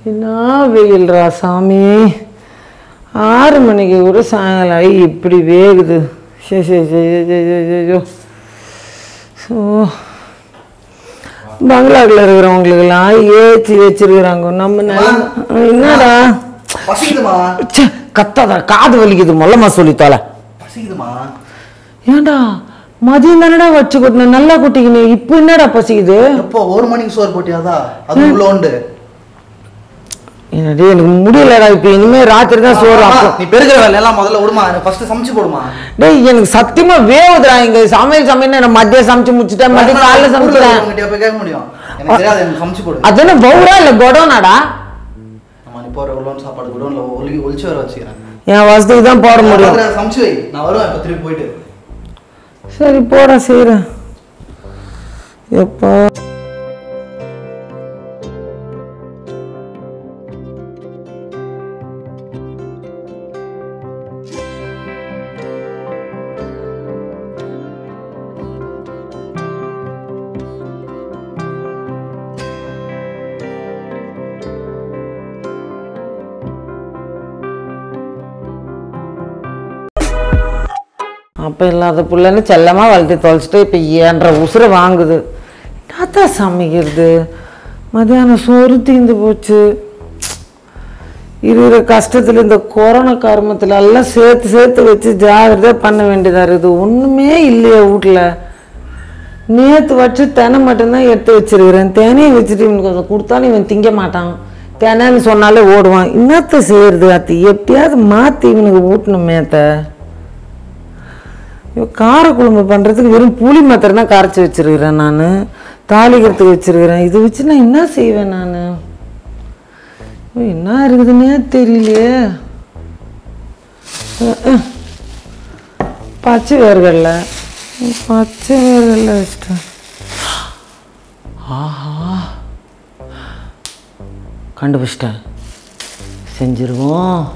என்ன வெயில்ரா சாமி ஆறு மணிக்கு கூட சாயங்காலம் ஆகி இப்படி வேகுது சரி சரி சரி சரி சரி சரி ஸோ பங்களாவில் இருக்கிறவங்களுக்கெல்லாம் ஏற்றி வச்சிருக்கிறாங்க நம்ம நிலம் என்னடா பசிக்குதுமா ச்சே, கத்தாத காது வலிக்குது மொல்லமா சொல்லித்தால பசிக்குதுமா ஏன்டா மதியம் தானடா வச்சு கொட்டின நல்லா கொட்டிக்கினு இப்போ என்னடா பசிக்குது எப்போ ஒரு மணிக்கு சோறு போட்டியாதா அது உள்ள உண்டு என்னடி எனக்கு முடியலடா இப்போ இனிமே ராத்திரி தான் சோறு அம்மா, அப்போ நீ பெருக்கிற வேலை எல்லாம் முதல்ல விடுமா எனக்கு ஃபர்ஸ்ட் சமைச்சு போடுமா டேய் எனக்கு சத்தியமா வேவுதுடா இங்க சமையல் சமையல் நான் மதியம் சமைச்சு முடிச்சுட்டேன் மதியம் காலைல சமைச்சிட்டேன் உங்ககிட்ட போய் கேட்க முடியும் எனக்கு தெரியாது எனக்கு சமைச்சு போடு அது என்ன பவுரா இல்ல கொடோனாடா ஆமா நீ போற உள்ள சாப்பாடு குடோன்ல ஒலி ஒளிச்சு வர வச்சுக்கிறேன் என் வசதிக்கு தான் போட முடியும் அதை சமைச்சு வை நான் வருவேன் இப்போ திருப்பி போயிட்டு சரி போடா செய்கிறேன் எப்பா அப்போ இல்லாத புள்ளன்னு செல்லமாக வளர்த்து தொலைச்சிட்டு இப்போ ஏன்ற உசுரை வாங்குது என்னத்தான் சமைக்கிறது மதியானம் சோறு தீந்து போச்சு இருக்கிற கஷ்டத்தில் இந்த கொரோனா கர்மத்தில் எல்லாம் சேர்த்து சேர்த்து வச்சு ஜாகிரதையாக பண்ண வேண்டியதாக இருக்குது ஒன்றுமே இல்லையே வீட்டில் நேற்று வச்சு தெனை மட்டும்தான் எடுத்து வச்சிருக்கிறேன் தேனையை வச்சுட்டு இவனுக்கு அதை கொடுத்தாலும் இவன் திங்க மாட்டான் தெனைன்னு சொன்னாலே ஓடுவான் என்னத்த செய்யறது அத்தி எப்படியாவது மாற்றி இவனுக்கு ஊட்டணும் மேத்த கார குழம்பு பண்ணுறதுக்கு வெறும் புளி மாத்திரம் தான் கரைச்சி வச்சிருக்கிறேன் நான் தாளிக்கிறதுக்கு வச்சிருக்கிறேன் இதை வச்சு நான் என்ன செய்வேன் நான் என்ன இருக்குதுன்னே தெரியலையே அஹ், அஹ். பச்சை வேர்கடல பச்சை வேர்கடல வச்சிட்டேன் ஆஹா கண்டுபிடிச்சிட்டேன் செஞ்சிருவோம்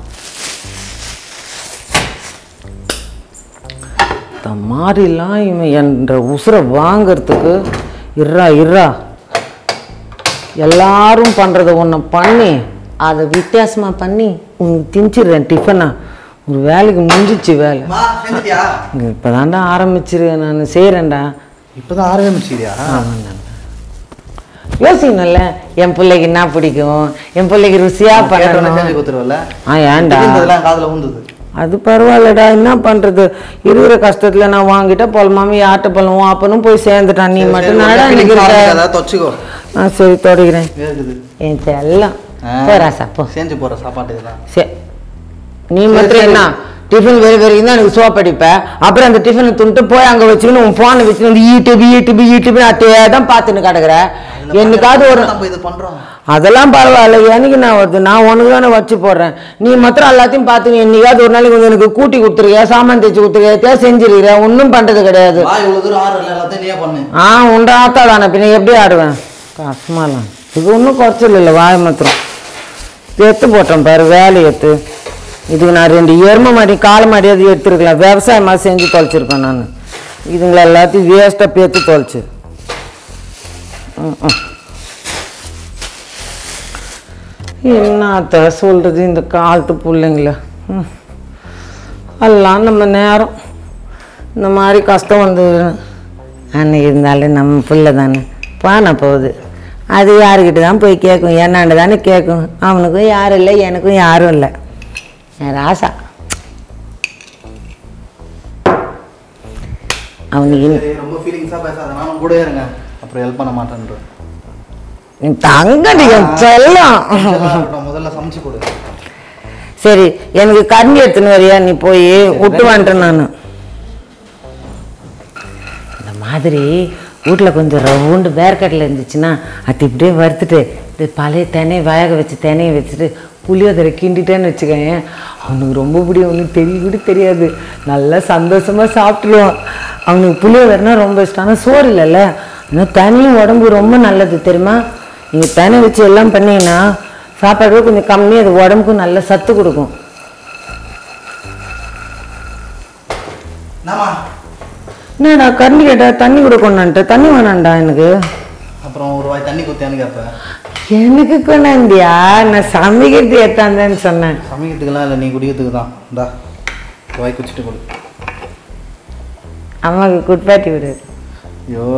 இந்த மாதிரிலாம் இவன் என்ற உசுரை வாங்கிறதுக்கு இர்றா இர்றா எல்லாரும் பண்ணுறத ஒன்று பண்ணி அதை வித்தியாசமாக பண்ணி உனக்கு திணிச்சிடுறேன் டிஃபனா ஒரு வேலைக்கு முடிஞ்சிச்சு வேலை அம்மா செஞ்சுட்டியா இப்போ தாண்டா ஆரம்பிச்சிருக்கேன் நான் செய்கிறேன்டா இப்பதான் ஆரம்பிச்சியா யோசிக்கணும்ல என் பிள்ளைக்கு என்ன பிடிக்கும் என் பிள்ளைக்கு ருசியாக கேட்டோன்னே பண்ணணும் செஞ்சு கொடுத்துருவல ஆ ஏன்டா இதெல்லாம் காதுல ஊந்துது அது பரவாயில்லடா என்ன பண்ணுறது இருக்கிற கஷ்டத்தில் நான் வாங்கிட்டா பொலமாமி யார்கிட்ட பொலமும் அப்பனும் போய் சேர்ந்துட்டான் நீ மட்டும் நாடா எனக்கு இருக்க அதாவது தொச்சுக்கோ ஆ சரி தொடக்கிறேன் வேகுது என் செல்லம் ஆ. போராசா போ செஞ்சு போற சாப்பாட்டு இதெல்லாம் சரி நீ மட்டும் என்ன டிஃபன் வெறி வெறிக்கும் தான் எனக்கு சோப் அடிப்ப அப்புறம் அந்த டிஃபனை துண்டு போய் அங்கே வச்சுக்கணும் உன் ஃபோனை வச்சுக்கணும் இந்த யூடியூப் யூடியூப் யூடியூப் அதே தான் பார்த்துன்னு கிடக்குற என்னைக்காவது ஒரு நம்ம இது பண்றோம் அதெல்லாம் பரவாயில்ல எனக்கு நான் வருது நான் உனக்கு தானே வச்சு போடுறேன் நீ மாத்திரம் எல்லாத்தையும் பார்த்து என்னைக்காவது ஒரு நாளைக்கு வந்து எனக்கு கூட்டி கொடுத்துருக்கியா சாமான் தேய்ச்சி கொடுத்துருக்கியா செஞ்சிருக்கிற ஒன்றும் பண்ணுறது கிடையாது வா இவ்வளவு தூரம் ஆடுறல எல்லாத்தையும் நீயே பண்ணு ஆ உண்ட ஆத்தா தானே பின்ன எப்படி ஆடுவேன் கஷ்டமாலாம் இது ஒன்றும் குறைச்சல் இல்லை வாய் மாத்திரம் எத்து போட்டேன் பாரு வேலை எத்து இதுக்கு நான் ரெண்டு எருமை மாடி காளை மாடி அது எடுத்துருக்கலாம் விவசாயமாக செஞ்சு தொலைச்சிருப்பேன் நான் இதுங்களை எல்லாத்தையும் வேஸ்ட்டாக பேத்து தொலைச்சு ம், ம். என்னத்த சொல்கிறது இந்த காலத்து பிள்ளைங்கள ம். எல்லாம் நம்ம நேரம் இந்த மாதிரி கஷ்டம் வந்தது அன்னைக்கு இருந்தாலும் நம்ம பிள்ளை தானே பானை போகுது அது யாருக்கிட்ட தான் போய் கேட்கும் என்னாண்டு தானே கேட்கும் அவனுக்கும் யாரும் இல்லை எனக்கும் யாரும் இல்லை என் ராசா அவனுக்கு இனி- சரி, ரொம்ப ஃபீலிங்ஸா பேசாத நானும் கூட இருங்க அப்புறம் ஹெல்ப் பண்ண மாட்டேன்றேன் நீ தங்கடி என் செல்லம் இதெல்லாம் இருக்கட்டும், முதல்ல சமைச்சு கொடு சரி எனக்கு கரண்டி எடுத்துன்னு வரியா நீ போய் விட்டு வந்துட்டேன் நான் இந்த மாதிரி வீட்டில் கொஞ்சம் ரவுண்டு வேர்க்கடலை இருந்துச்சுன்னா அது இப்படியே வறுத்துட்டு இது பழைய தினையை வேக வச்சு தினையை வச்சுட்டு புளியோதரை கிண்டிட்டேன்னு வச்சுக்கோங்க அவனுக்கு ரொம்ப பிடிக்கும் அவனுக்கு தெரிய கூட தெரியாது நல்லா சந்தோஷமாக சாப்பிட்ருவான் அவனுக்கு புளியோதரைனா ரொம்ப இஷ்டம் ஆனால் சோறு இல்லைல்ல ஆனால் தனியும் உடம்பு ரொம்ப நல்லது தெரியுமா நீங்கள் தினை வச்சு எல்லாம் பண்ணீங்கன்னா சாப்பாடு கொஞ்சம் கம்மி அது உடம்புக்கும் நல்ல சத்து கொடுக்கும் என்னம்மா என்னடா கரண்டி கேட்டா தண்ணி கூட கொண்டான்ட்டு தண்ணி வேணாம்டா எனக்கு அப்புறம் ஒரு வாய் தண்ணி குத்தியான்னு கேட்பேன் எனக்கு கொண்டாந்தியா நான் சமைக்கிறது ஏத்தாந்தேன்னு சொன்னேன் சமைக்கிறதுக்கெல்லாம் இல்லை நீ குடிக்கிறதுக்கு தான் இந்தா வாய் குடிச்சிட்டு கொடு அம்மாவுக்கு குட்பாட்டி விடு ஐயோ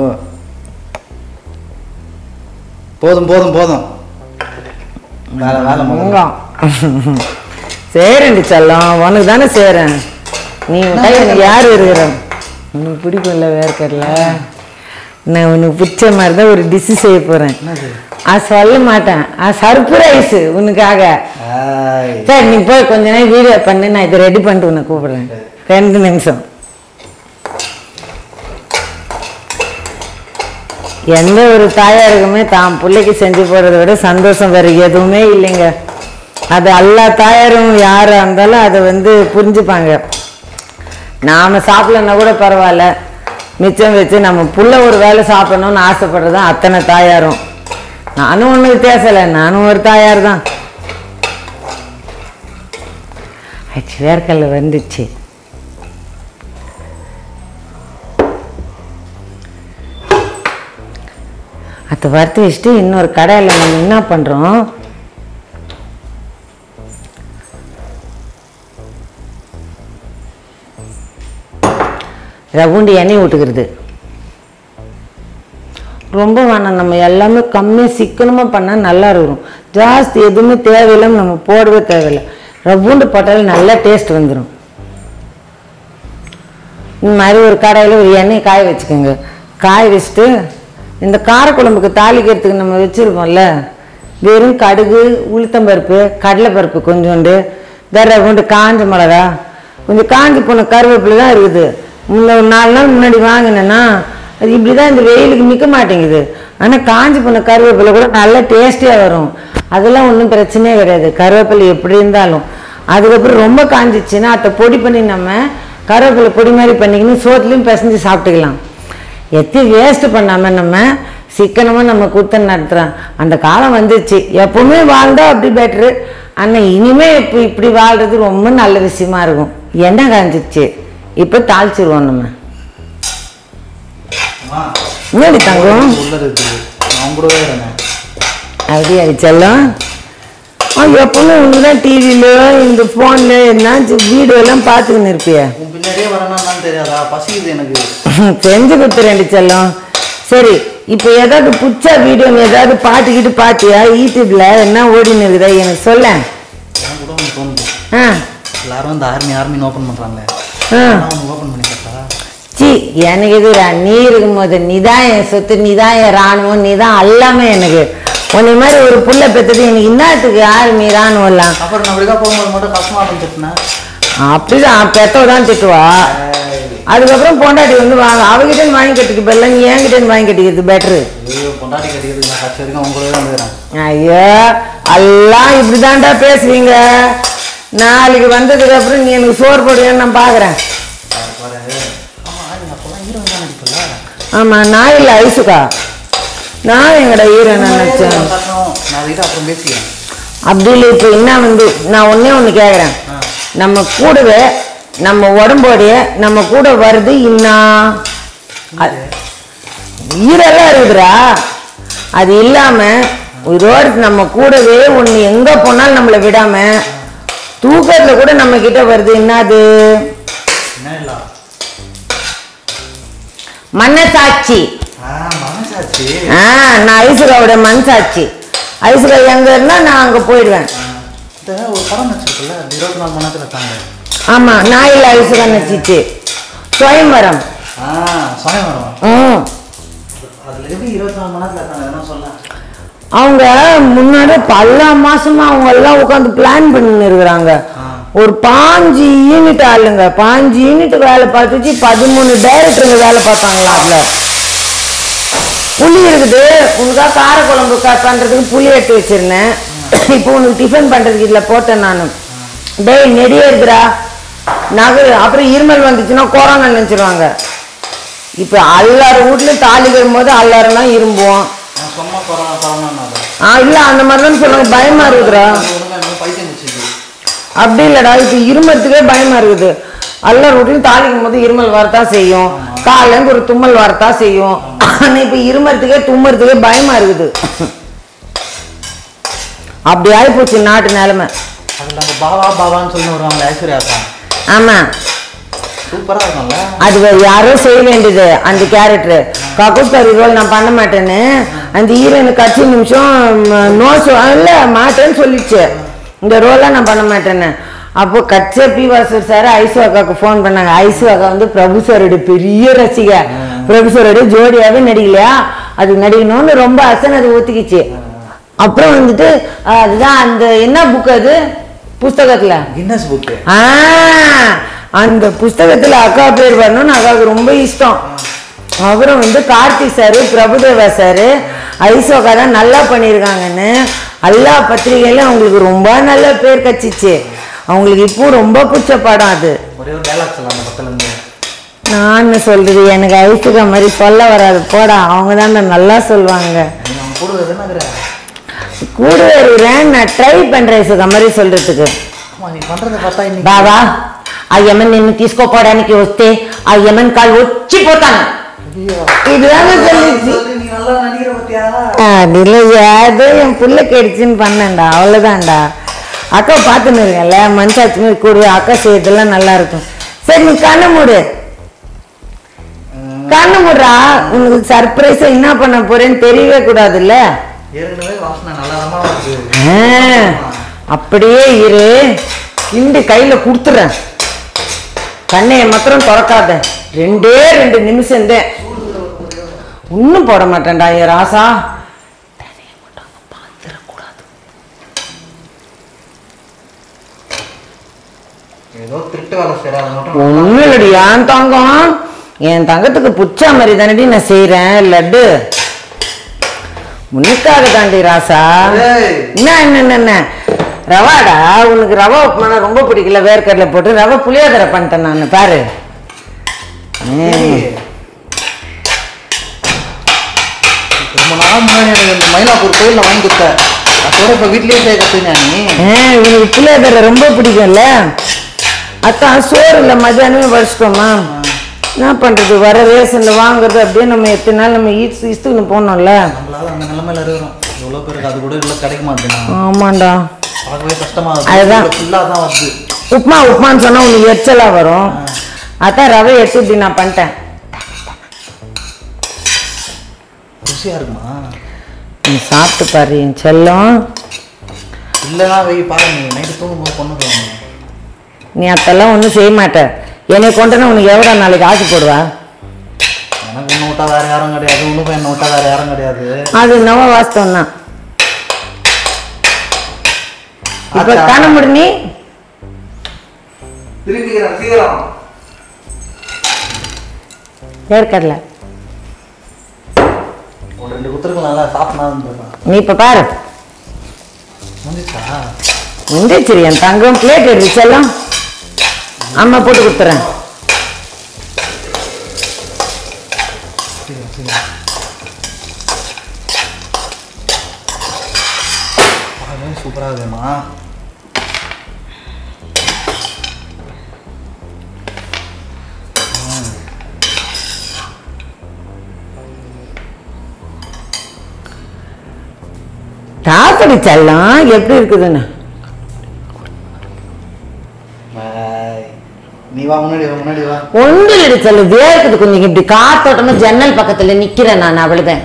போதும் போதும் போதும் வேலை வேலை முதல்ல. முங்கம் சேரண்டி செல்லம் உனக்கு தானே சேரேன் நீ விட்டா எனக்கு யார் இருக்கிற உனக்கு பிடிக்கும்ல வேர்க்கடல நான் உனக்கு பிடிச்ச மாதிரி தான் ஒரு டிஷ்ஷு செய்ய போகிறேன் என்னது அது சொல்ல மாட்டேன் அது சர்ப்ரைஸ் உனக்காக ஆய் சரி நீ போய் கொஞ்ச நேரம் வீடியோ பண்ணு நான் இதை ரெடி பண்ணிட்டு உன்னை கூப்பிடுறேன் ரெண்டு நிமிஷம் எந்த ஒரு தாயாருக்குமே தான் பிள்ளைக்கு செஞ்சு போடுறத விட சந்தோஷம் வேறு எதுவுமே இல்லைங்க அது எல்லா தாயாரும் யாராக இருந்தாலும் அதை வந்து புரிஞ்சுப்பாங்க நாம் சாப்பிடலன்னா கூட பரவாயில்ல மிச்சம் வச்சு நம்ம புள்ள ஒரு வேலை சாப்பிடணும்னு ஆசைப்படுறது தான் அத்தனை தாயாரும் நானும் ஒன்றும் வித்தியாசம் இல்லை நானும் ஒரு தாயார் தான் ஆச்சு வேர்க்கல்ல வந்துச்சு அதை வறுத்து வச்சுட்டு இன்னொரு கடையில் நம்ம என்ன பண்ணுறோம் ரவுண்டு எண்ணெய் விட்டுக்கிறது ரொம்ப வேணாம் நம்ம எல்லாமே கம்மியாக சிக்கனமாக பண்ணால் நல்லா இருக்கும் ஜாஸ்தி எதுவுமே தேவையில்லாம நம்ம போடவே தேவையில்லை ரவுண்டு போட்டாலே நல்லா டேஸ்ட் வந்துடும் இந்த மாதிரி ஒரு கடாயில் ஒரு எண்ணெய் காய வச்சுக்கோங்க காய வச்சுட்டு இந்த காரக்குழம்புக்கு தாளிக்கிறதுக்கு நம்ம வச்சுருப்போம்ல வெறும் கடுகு உளுத்தம்பருப்பு கடலைப்பருப்பு கொஞ்சோண்டு தர கொண்டு காஞ்ச மிளகா கொஞ்சம் காஞ்சி போன கருவேப்பிலை தான் இருக்குது முன்ன ஒரு நாலு நாள் முன்னாடி வாங்கினேன்னா அது இப்படி தான் இந்த வெயிலுக்கு நிற்க மாட்டேங்குது ஆனால் காஞ்சி போன கருவேப்பிலை கூட நல்லா டேஸ்டியாக வரும் அதெல்லாம் ஒன்றும் பிரச்சனையே கிடையாது கருவேப்பிலை எப்படி இருந்தாலும் அதுக்கப்புறம் ரொம்ப காஞ்சிச்சுன்னா அதை பொடி பண்ணி நம்ம கருவேப்பிலை பொடி மாதிரி பண்ணிக்கின்னு சோத்துலையும் பிசைஞ்சு சாப்பிட்டுக்கலாம் எத்தி வேஸ்ட் பண்ணாமல் நம்ம சிக்கனமாக நம்ம கொடுத்து நடத்துகிறோம் அந்த காலம் வந்துச்சு எப்பவுமே வாழ்ந்தா அப்படி பெட்ரு ஆனால் இனிமே இப்போ இப்படி வாழ்றது ரொம்ப நல்ல விஷயமா இருக்கும் எண்ணெய் காஞ்சிச்சு இப்போ தாளிச்சிருவோம் நம்ம அம்மா முன்னாடி தங்கம் உள்ள இருக்குது நான் கூடவே இருந்தேன் அப்படியே செல்லம் ஆ எப்பவுமே உனக்கு தான் டிவியில் இந்த ஃபோனில் என்ன வீடியோ எல்லாம் பார்த்துக்கின்னு இருப்பிய உன் பின்னாடியே வரணும்னு தெரியாதா பசிக்குது எனக்கு செஞ்சு கொடுத்துறேன்டி செல்லம் சரி இப்போ ஏதாவது புச்சா வீடியோ நீ ஏதாவது பாட்டுக்கிட்டு பார்த்தியா யூடியூப்ல என்ன ஓடின்னு இருக்குதா எனக்கு சொல்ல நான் கூட ஒன்று தோணுது ஆ எல்லாரும் இந்த ஆர்மி ஆர்மின்னு ஓப்பன் பண்ணுறாங்களே ஆ நான் ஒன்று ஓப்பன் பண்ணி பார்த்தா சி எனக்கு எதுடா நீ இருக்கும்போது நீ தான் என் சொத்து நீ தான் என் ராணுவம் நீ தான் எல்லாமே எனக்கு உன்னை மாதிரி ஒரு புள்ள பெற்றது எனக்கு இன்னத்துக்கு ஆர்மி ராணுவம் எல்லாம் அப்புறம் நான் அப்படிக்கா போகும்போது மட்டும் கஷ்டமா இருந்துச்சுன்னா அப்படிதான் பெத்தவ தான் திட்டுவா அதுக்கப்புறம் பொண்டாட்டி வந்து வாங்க அவகிட்ட வாங்கி கட்டிக்க பதிலா நீ என்கிட்ட வாங்கி கட்டிக்கிறது பெட்ரு ஐயோ பொண்டாட்டி கட்டிக்கிறது நான் கட்சி வரைக்கும் உங்க கூடவே வந்துக்கிறேன் ஐயோ எல்லாம் இப்படிதான்டா பேசுவீங்க நாளைக்கு வந்ததுக்கு அப்புறம் நீ எனக்கு சோறு போடுவேன்னு நான் பார்க்குறேன் பாரு ஆமா நீங்க அப்போலாம் ஹீரோயின் தான் நடிப்பல ஆமாம் நான் இல்லை ஐசுக்கா நான் எங்கடா ஹீரோயின் நினச்சேன் நான் அதுக்கிட்ட அப்புறம் பேசிக்கிறேன் அப்படி இல்லை இப்போ என்ன வந்து நான் ஒன்றே ஒன்று கேட்குறேன் ஆ. நம்ம கூடவே நம்ம உடம்போடைய நம்ம கூட வருது இன்னா அது- ஈரெல்லாம் இருக்குதுடா அது இல்லாமல் உயிரோடு நம்ம கூடவே ஒன்று எங்கே போனாலும் நம்மளை விடாம தூக்கத்தில் கூட நம்ம கிட்ட வருது என்னது என்ன இல்லை மனசாட்சி ஆ மனசாச்சு ஆ நான் ஐசுகாவோட மனசாட்சி ஐசுகா எங்கே இருந்தால் நான் அங்கே போயிடுவேன் இந்த ஒரு படம் வச்சிருக்குல்ல இந்த இருபத்தி நாலு மணி நேரத்தில் இருக்காங்க ஆமாம் நான் இல்லை ஐசுகா நச்சிச்சு சுயம்பரம் ஆ சுயவரம் ம் அதில் எப்படி இருபத்தி நாலு மணி நேரத்தில் இருக்காங்க என்ன சொல்ல அவங்க முன்னாடி பல மாசமா அவங்க எல்லாம் உட்காந்து பிளான் பண்ணி இருக்கிறாங்க ஆ. ஒரு பாஞ்சு யூனிட் ஆளுங்க பாஞ்சு யூனிட் வேலை பார்த்துச்சு பதிமூணு டைரக்டருங்க வேலை பார்த்தாங்களா அதுல புளி இருக்குது உனக்காக காரக்குழம்பு க- பண்றதுக்கு புளி எடுத்து வச்சிருந்தேன் இப்போ உனக்கு டிஃபன் பண்றதுக்கு இதுல போட்டேன் நான் டேய் நெடியே இருக்குடா நகரு அப்புறம் இருமல் வந்துச்சுன்னா கொரோனா நினைச்சிருவாங்க இப்போ எல்லார் வீட்லயும் தாளிக்கும் போது எல்லாரும் தான் இரும்புவோம் நான் சும்மா கொரோனா கொரோனா ஆ இல்லை அந்த மாதிரி தான் சொல்லுவாங்க பயமா இருக்குதுடா ஒழுங்கா எனக்கு பைத்தியம் வச்சுது அப்படி இல்லைடா இப்போ இருமத்துக்கே பயமா இருக்குது எல்லார் வீட்லையும் தாளிக்கும் போது இருமல் வரத்தான் செய்யும் காலையிலேருந்து ஒரு தும்மல் வரத்தான் செய்யும் ஆனால் இப்போ இருமறதுக்கே தும்மறதுக்கே பயமா இருக்குது அப்படி ஆகிப்போச்சு நாட்டு நிலைமை அதில் அந்த பாவா பாவான்னு சொல்லி வருவாங்க ஐஸ்வர்யா அக்கா ஆமாம் சூப்பராக இருக்கும்ல அது வேற யாரோ செய்ய வேண்டியது அந்த கேரக்டர் கக்கூஸ்காரி ரோல் நான் பண்ண மாட்டேன்னு அந்த ஹீரோயின் கட்சி நிமிஷம் நோ இல்லை மாட்டேன்னு சொல்லிச்சு இந்த ரோலாம் நான் பண்ண மாட்டேன்னு அப்போ கட்ச பி வாசர் சார் ஐசு அக்காவுக்கு ஃபோன் பண்ணாங்க ஐசு அக்கா வந்து பிரபு சாரோட பெரிய ரசிகை பிரபு சாரோட ஜோடியாவே நடிக்கலையா அது நடிக்கணும்னு ரொம்ப அசன் அது ஒத்துக்கிச்சு அப்புறம் வந்துட்டு அஹ், அதுதான் அந்த என்ன புக் அது புஸ்தகத்துல கின்னஸ் புக்கு ஆ அந்த புஸ்தகத்துல அக்கா பேர் வரணும்னு அக்காவுக்கு ரொம்ப இஷ்டம் அப்புறம் வந்து கார்த்திக் சாரு பிரபுதேவா சாரு ஐசோக்கா தான் நல்லா பண்ணியிருக்காங்கன்னு எல்லா பத்திரிகையிலும் அவங்களுக்கு ரொம்ப நல்ல பேர் கச்சிச்சு அவங்களுக்கு இப்போ ரொம்ப பிடிச்ச படம் அது ஒரே ஒரு டைலாக் சொல்லலாம் அந்த பக்கத்துல இருந்து நான் சொல்றது எனக்கு ஐசுகா மாதிரி சொல்ல வராது போடா அவங்க தான் நல்லா சொல்லுவாங்க நீ அவன் கூட எதுனாக்குற கூட வருகிறேன் நான் ட்ரை பண்றேன் ஐசுகா மாதிரி சொல்றதுக்கு ஆமா நீ பண்றத பார்த்தா இன்னைக்கு బావా ఆ యమన్ నిన్ను తీసుకోపోవడానికి వస్తే ఆ యమన్ కాళ్ళు వచ్చిపోతాను ஐயோ. இதுதாங்க சொல்லிச்சு சொல்லு, நீ நல்லா நடிக்கிற பத்தியா அதுல ஏதோ என் புள்ள கெடிச்சுன்னு பண்ணேன்டா அவ்வளவுதான்டா அக்கா பார்த்துன்னு இருக்கேன்ல மனசாச்சு மாதிரி கூடு அக்கா செய்யறதெல்லாம் நல்லா இருக்கும் சரி நீ கண்ணு மூடு கண்ணு மூடுறா உனக்கு சர்ப்ரைஸா என்ன பண்ண போறேன்னு தெரியவே கூடாதுல்ல ஏற்கனவே வாசனை நல்லா தான் வருது ஆ, அப்படியே இரு கிண்டி கையில கொடுத்துறேன் கண்ணைய மாத்திரம் திறக்காத ரெண்டே ரெண்டு நிமிஷம் தான் ஒன்றும் போட மாட்டேன்டா ஏ ராசா ஏதோ திருட்டு வேலை செய்யற அதை மட்டும் ஒன்றும் இல்லடி என் தங்கம் என் தங்கத்துக்கு புச்சா மாதிரி தானடி நான் செய்கிறேன் லட்டு உனக்காக தாண்டி ராசா ஏய். என்ன என்ன என்ன, என்ன ரவாடா உனக்கு ரவா உப்புமானா ரொம்ப பிடிக்கல வேர்க்கடலை போட்டு ரவை புளியோதரை பண்ணிட்டேன் நான் பாரு ம். ரொம்ப நாள் முன்னாடி எனக்கு இந்த மயிலாப்பூர் கோயிலில் வாங்கி கொடுத்த அதோட இப்போ வீட்லயே செய்ய கத்துனா நீ ஆ, இவனுக்கு புளியோதரை ரொம்ப பிடிக்கும்ல அத்தான் சோறு இல்லை மதியானமே வடிச்சிட்டோமா என்ன பண்ணுறது வர ரேஷனில் வாங்குறது அப்படியே நம்ம எத்தனை நாள் நம்ம ஈஸ்ட் இஸ்த்துன்னு போனோம்ல நம்மளால அந்த நிலைமையில இருக்கிறோம் எவ்வளோ பேருக்கு அது கூட இல்லை கிடைக்க மாட்டேங்குது ஆமாண்டா பார்க்கவே கஷ்டமா அதுதான். இருக்கு ஃபுல்லாக தான் வருது உப்புமா உப்புமான்னு சொன்னா உனக்கு எரிச்சலாக வரும் அதான் ரவை எடுத்து இப்படி நான் பண்ணிட்டேன் ருசியா இருக்குமா நீ சாப்பிட்டு பாரு என் செல்லம் இல்லைன்னா வெய் பாரு நீ நைட்டு தூங்கும்போது கொண்டு நீ அதெல்லாம் ஒன்றும் செய்ய மாட்ட என்னை கொண்டுனா உனக்கு எவ்வளோ நாளைக்கு ஆக்கி போடுவா எனக்கு ஒன்று விட்டா வேற யாரும் கிடையாது ஒன்றும் என்ன விட்டா வேற யாரும் கிடையாது அது நவ வாஸ்தவம் தான் இப்போ ஆச்சா. காண முடி நீ திருப்பிக்கிறேன் சீக்கிரம் வேர்க்கடல ஒரு ரெண்டு குத்துருக்கு நல்லா சாப்பிடலாம் நீ இப்போ பாரு முடிச்சா வந்துச்சு என் தங்கம் பிளேட் எடுத்து செல்லம் அம்மா போட்டு கொடுத்துறேன் சீக்கிரம் சீக்கிரம் பார்க்கவே சூப்பராக இருக்குமா சாப்பிடு செல்லம் எப்படி இருக்குதுன்னு பாய். நீ வா முன்னாடி வா முன்னாடி வா ஒன்று இல்லை செல்லம் வேர்க்குது கொஞ்சம் இப்படி காத்தோட்டமா ஜன்னல் பக்கத்துல நிக்கிறேன் நான் அவ்வளவுதான்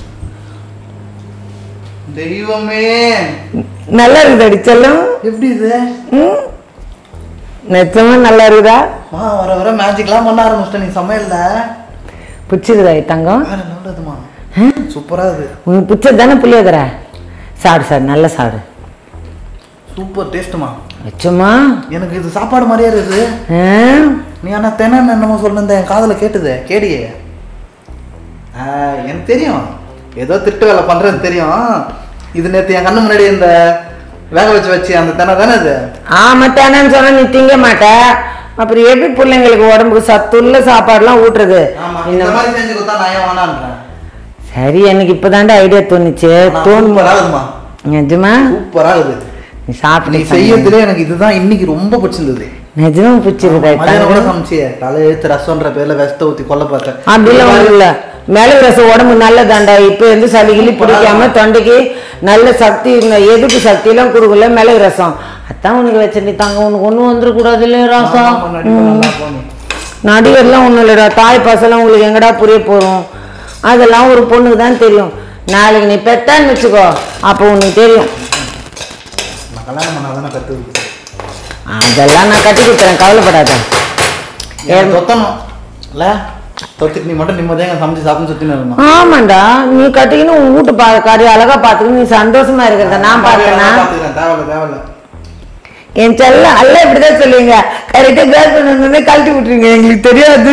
தெய்வமே நல்லா இருக்குதா அடி செல்லம் எப்படி இது ம்? நிஜமா நல்லா இருக்குதா மா வர வர மேஜிக்லாம் பண்ண ஆரம்பிச்சிட்ட நீ சமையல்ல பிடிச்சிருதா என் தங்கம் வேற நல்லதுமா சூப்பரா இருக்கு உனக்கு பிடிச்சது தானே புளியோதரை சாப்பிடு சாப்பிடு நல்லா சாப்பிடு சூப்பர் டேஸ்ட்டுமா வச்சோமா எனக்கு இது சாப்பாடு மாதிரியே இருக்குது ஆ? நீ ஆனா தெனன்னு என்னமோ சொல்லிருந்த என் காதுல கேட்டுது கேடியே ஆ, எனக்கு தெரியும் ஏதோ திருட்டு வேலை பண்றேன்னு தெரியும் இது நேத்து என் கண்ணு முன்னாடி இந்த வேக வச்சு வச்சு அந்த தெனை தானே இது ஆமா தானேன்னு சொன்னா நீ திங்க மாட்ட அப்புறம் எப்படி பிள்ளைங்களுக்கு உடம்புக்கு சத்துள்ள சாப்பாடுலாம் ஊட்டுறது ஆமா இந்த இன்னும் மாதிரி செஞ்சு கொடுத்தா நான் ஏன் வேணான்றேன் சரி எனக்கு இப்பதான்டா ஐடியா தோணுச்சு தோணும் சூப்பரா இருக்குமா நிஜமா சூப்பரா இருக்குது நீ நீ சாப்பிட்டு செய்யறதுல எனக்கு இதுதான் இன்னைக்கு ரொம்ப பிடிச்சிருந்தது நிஜமா பிடிச்சிருதா மதியானம் கூட சமைச்சியே தலை எழுத்து ரசம்ன்ற பேர்ல விஷத்தை ஊத்தி கொல்ல பார்த்தேன் அப்படிலாம் ஒண்ணும் இல்ல மிளகு ரசம் உடம்பு நல்லதாண்டா இப்ப வந்து சளி கிளி பிடிக்காம தொண்டைக்கு நல்ல சக்தி இருந்த எதுக்கு சக்தியெல்லாம் கொடுக்கல மிளகு ரசம் அதான் உனக்கு வச்சு தாங்க உனக்கு ஒன்றும் வந்துடக்கூடாது இல்லையா ராசா ஆமா, நடிப்பு நல்லா போகணும். நடிகர்லாம் ஒன்றும் இல்லைடா தாய் பாசெல்லாம் உங்களுக்கு எங்கடா புரிய போகிறோம் அதெல்லாம் ஒரு பொண்ணுக்கு தான் தெரியும் நாளைக்கு நீ பெத்தான்னு வச்சுக்கோ அப்போ உனக்கு தெரியும் நான் கல்யாணம் பண்ணாதானே கற்றுக்கிட்டு அதெல்லாம் நான் கட்டி கொடுத்துறேன் கவலைப்படாத எனக்கு தொத்தணும் இல்ல தொத்துக்கு நீ மட்டும் நிம்மதியாக சமைச்சு சாப்பிட்டு சுற்றினு இருக்கணும் ஆமாண்டா நீ கட்டிக்கின்னு உன் வீட்டு பா காரியம் அழகா பார்த்துக்கணும் நீ சந்தோஷமா இருக்கிறத நான் பார்த்தேன்னா பார்த்துக்கிறேன் தேவையில்ல தேவையில்ல என் செல்லம் அல்ல இப்படிதான் சொல்லுவீங்க கரெக்டாக கேர்ள் ஃப்ரெண்ட் வந்து கழட்டி விட்டுருங்க எங்களுக்கு தெரியாது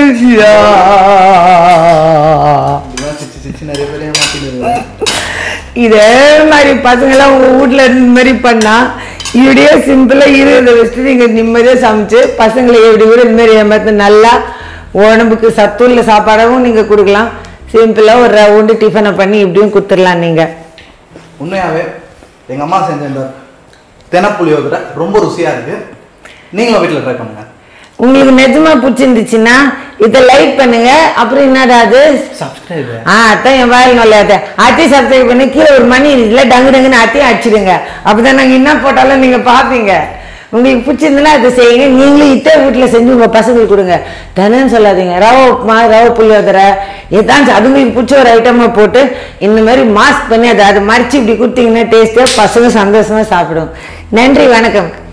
இப்படிதான் சிச்சு சிச்சு நிறைய பேர் ஏமாத்திட்டு இருக்காங்க இதே மாதிரி பசங்களாம் உங்க வீட்ல இருந்த மாதிரி பண்ணா இப்படியே சிம்பிளா இருபதை வச்சுட்டு நீங்க நிம்மதியா சமைச்சு பசங்களை எப்படி கூட இந்த மாதிரி ஏமாத்து நல்லா உடம்புக்கு சத்துள்ள சாப்பாடாவும் நீங்க கொடுக்கலாம் சிம்பிளா ஒரு ரவுண்டு டிஃபனை பண்ணி இப்படியும் கொடுத்துடலாம் நீங்க உண்மையாவே எங்க அம்மா செஞ்ச இந்த தெனப்புளியோதரை ரொம்ப ருசியா இருக்கு நீங்களும் வீட்டில் ட்ரை பண்ணுங்க உங்களுக்கு நிஜமா பிடிச்சிருந்துச்சுன்னா இதை லைக் பண்ணுங்க அப்புறம் என்னடா அது சப்ஸ்கிரைப் ஆ அதான் என் வாயில் நல்லாத அத்தி சப்ஸ்கிரைப் பண்ணி கீழே ஒரு மணி இருக்குல்ல டங்கு டங்குன்னு அத்தையும் அடிச்சிடுங்க அப்பதான் நாங்க என்ன போட்டாலும் நீங்க பாப்பீங்க உங்களுக்கு பிடிச்சிருந்தனா அதை செய்யுங்க நீங்களும் இத்தே வீட்டில் செஞ்சு உங்க பசங்களுக்கு கொடுங்க தினம்னு சொல்லாதீங்க ரவை உப்புமா ரவை புளியோதரை ஏதாச்சும் அதுங்களுக்கு பிடிச்ச ஒரு ஐட்டமா போட்டு இந்த மாதிரி மாஸ்க் பண்ணி அதை அதை மறைச்சு இப்படி கொடுத்தீங்கன்னா டேஸ்ட்டாக பசங்க சந்தோஷமா சாப்பிடும் நன்றி வணக்கம்